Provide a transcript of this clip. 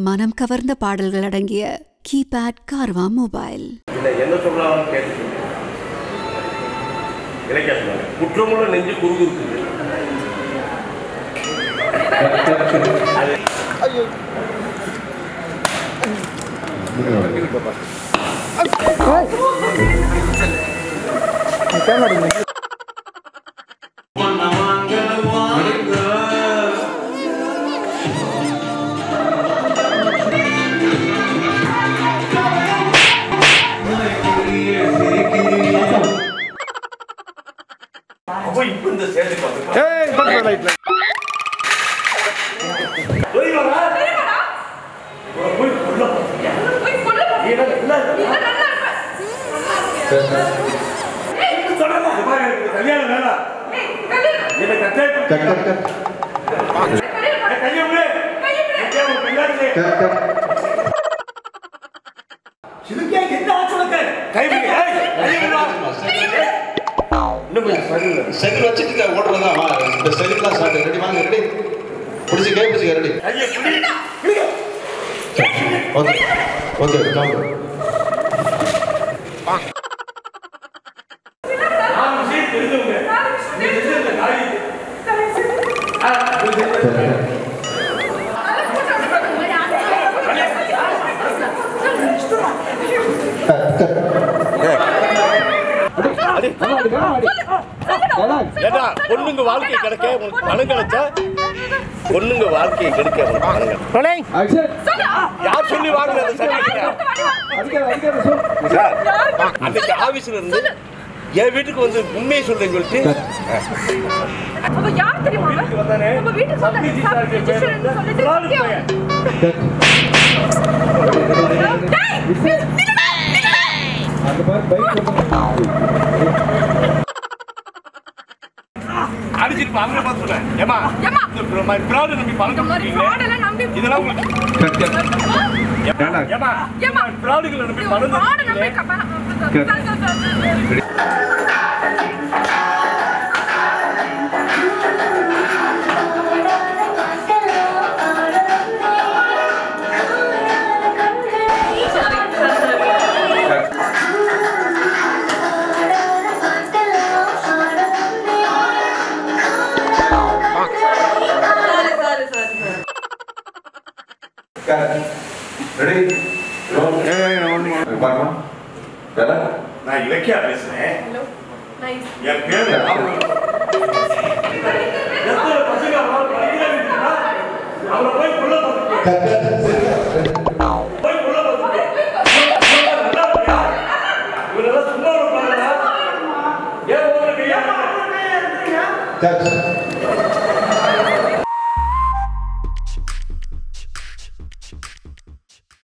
மனம் கவர்ந்த பாடல்கள் அடங்கிய கீபேட் கார்வா மொபைல் இல்லை என்ன சொல்றாங்கன்னு கேட்டு சொல்லு. இலக்கியா சொன்னாங்க குற்றமுள்ள நெஞ்சு குறுகுறுக்குது அது அப்போ இப்போ இந்த சேர்த்து பார்த்து போய் வரா உங்களை போய் கொல்ல பார்த்தியா? நீ என்ன நல்லா இருக்க? சொல்றேன், இந்த மாதிரி எனக்கு கல்யாணம் வேணாம். என்னை கட்டாயப்படுத்தி- ஏய், கையை விடு. கையை விடு, பெண்ணாச்சு. சிலுக்கியா, என்ன ஆச்சு உனக்கு? கை விடு, ஏய், கையை விடுடா. இன்னும் கொஞ்சம் சரியில்லை. செகண்ட் வச்சுட்டு ஓட்டுறதா வா இந்த செகண்ட்லாம் ஸ்டார்ட் ரெடி வாங்க ரெடி பிடிச்சி கை பிடிச்சிக்க ரெடி கையை பிடி. பிடிங்க. ஓகே ஓகே கம் நாலு விஷயம் தெரிஞ்சவங்க. நீ செஞ்ச இந்த காரியத்தை. ஆ, இது செஞ்ச- ஏடா பொண்ணுங்க வாழ்க்கை கிடைக்க உனக்கு பணம் கிடைச்சா பொண்ணுங்க வாழ்க்கையை கிடைக்க உனக்கு பணம் கிடைக்கும் யார் சொல்லி வாங்கின அந்த சர்டிபிகேட் சார் அன்னைக்கு ஆபீஸ்ல இருந்து என் வீட்டுக்கு வந்து உண்மையை சொல்றேன்னு சொல்லிட்டு அப்ப யார் தெரியுமா வீட்டுக்கு வந்தானே நம்ம வீட்டுக்கு வந்தானே சப் ரிஜிஸ்ட்ரார் சப் ரிஜிஸ்ட்ரார்னு பேர் சொல்லிட்டு ராலு சத்தியம். பையன். டேய், நில்லுடா, நில்லுடா. அடிச்சிட்டு போ, அவங்கள பார்த்து சொல்றேன். ஏம்மா, ஏம்மா. இந்த pro- my fraud நம்பி பணம் இந்த மாதிரி கொடுத்தீங்களே, fraud எல்லாம் நம்பி இதெல்லாம் உங்களுக்கு ஏம்மா, ஏம்மா, ஏம்மா. இந்த fraudகளை நம்பி ஒரு பணம் fraud நம்பி கொடுத்தீங்களே, க- பணம் ரெடி பார்க்கலாம் வேலை நான் இலக்கியா பேசுறேன் Nice. என் பேரு ராகுல். எத்தனை பசங்க அவரால் படிக்கிற வீட்டுக்குன்னா, அவரை போய் கொல்ல பார்த்துட்டு. போய் கொல்ல பார்த்துட்டு. நல்லா இருக்கியா? இவரெல்லாம் சும்மா விட பாருடா. ஏன் ஓடுற கையா? கட்